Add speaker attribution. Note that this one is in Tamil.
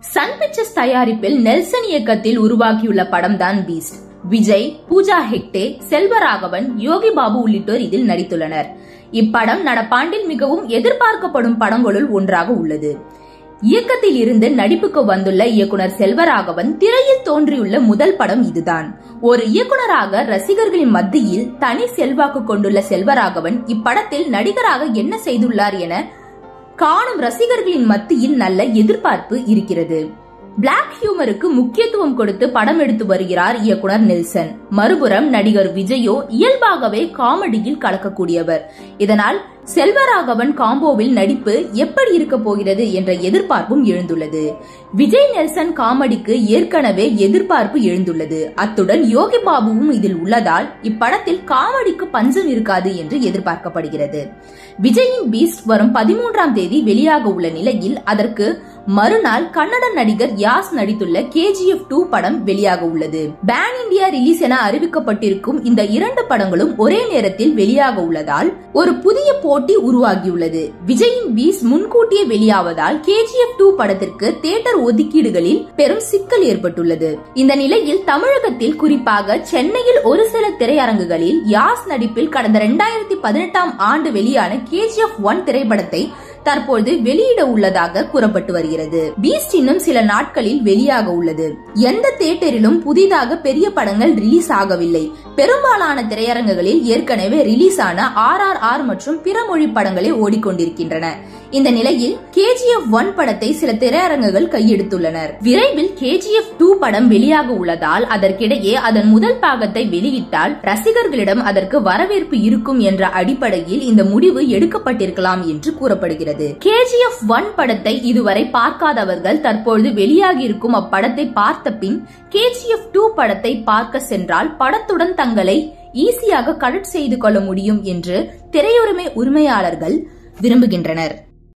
Speaker 1: சன் பிக்சர்ஸ் தயாரிப்பில் நெல்சன் இயக்கத்தில் உருவாக்கியுள்ள படம் தான் பீஸ்ட் விஜய் பூஜா ஹெக்டே செல்வராகவன் யோகி பாபு உள்ளிட்டோர் இதில் நடித்துள்ளனர் இப்படம் நடப்பாண்டில் மிகவும் எதிர்பார்க்கப்படும் படங்களுள் ஒன்றாக உள்ளது இயக்கத்தில் இருந்து நடிப்புக்கு வந்துள்ள இயக்குனர் செல்வராகவன் திரையில் தோன்றியுள்ள முதல் படம் இதுதான் ஒரு இயக்குனராக ரசிகர்களின் மத்தியில் தனி செல்வாக்கு கொண்டுள்ள செல்வராகவன் இப்படத்தில் நடிகராக என்ன செய்துள்ளார் என காணும் ரசிகர்களின் மத்தியில் நல்ல எதிர்பார்ப்பு இருக்கிறது பிளாக் ஹியூமருக்கு முக்கியத்துவம் கொடுத்து படம் எடுத்து வருகிறார் இயக்குனர் நெல்சன் மறுபுறம் நடிகர் விஜயோ இயல்பாகவே காமெடியில் கலக்கக்கூடியவர் இதனால் செல்வராகவன் காம்போவில் நடிப்பு எப்படி இருக்க போகிறது என்ற எதிர்பார்ப்பும் எழுந்துள்ளது விஜய் நெல்சன் காமெடிக்கு ஏற்கனவே எதிர்பார்ப்பு எழுந்துள்ளது அத்துடன் யோகி பாபுவும் இதில் உள்ளதால் இப்படத்தில் காமெடிக்கு பஞ்சம் இருக்காது என்று எதிர்பார்க்கப்படுகிறது விஜயின் பீஸ்ட் வரும் பதிமூன்றாம் தேதி வெளியாக உள்ள நிலையில் அதற்கு மறுநாள் கன்னட நடிகர் யாஸ் நடித்துள்ள கேஜிஎஃப் டூ படம் வெளியாக உள்ளது பேன் இந்தியா ரிலீஸ் என அறிவிக்கப்பட்டிருக்கும் இந்த இரண்டு படங்களும் ஒரே நேரத்தில் வெளியாக உள்ளதால் ஒரு புதிய போட்டி உருவாகியுள்ளது விஜயின் பீஸ் முன்கூட்டியே வெளியாவதால் கேஜிஎஃப் டூ படத்திற்கு தியேட்டர் ஒதுக்கீடுகளில் பெரும் சிக்கல் ஏற்பட்டுள்ளது இந்த நிலையில் தமிழகத்தில் குறிப்பாக சென்னையில் ஒரு சில திரையரங்குகளில் யாஸ் நடிப்பில் கடந்த இரண்டாயிரத்தி பதினெட்டாம் ஆண்டு வெளியான கேஜிஎஃப் ஒன் திரைப்படத்தை தற்போது வெளியிட உள்ளதாக கூறப்பட்டு வருகிறது பீஸ்ட் இன்னும் சில நாட்களில் வெளியாக உள்ளது எந்த தியேட்டரிலும் புதிதாக பெரிய படங்கள் ரிலீஸ் ஆகவில்லை பெரும்பாலான திரையரங்குகளில் ஏற்கனவே ரிலீஸ் ஆன ஆர் ஆர் ஆர் மற்றும் பிற மொழி படங்களே ஓடிக்கொண்டிருக்கின்றன இந்த நிலையில் கேஜிஎஃப் ஒன் படத்தை சில திரையரங்குகள் கையெடுத்துள்ளனர் விரைவில் கேஜிஎஃப் டூ படம் வெளியாக உள்ளதால் அதற்கிடையே அதன் முதல் பாகத்தை வெளியிட்டால் ரசிகர்களிடம் அதற்கு வரவேற்பு இருக்கும் என்ற அடிப்படையில் இந்த முடிவு எடுக்கப்பட்டிருக்கலாம் என்று கூறப்படுகிறது கேஜிஎஃப் ஒன் படத்தை இதுவரை பார்க்காதவர்கள் தற்பொழுது வெளியாகி இருக்கும் அப்படத்தை பார்த்த பின் கேஜிஎஃப் டூ படத்தை பார்க்க சென்றால் படத்துடன் தங்களை ஈஸியாக கனெக்ட் செய்து கொள்ள முடியும் என்று திரையுரிமை உரிமையாளர்கள் விரும்புகின்றனர்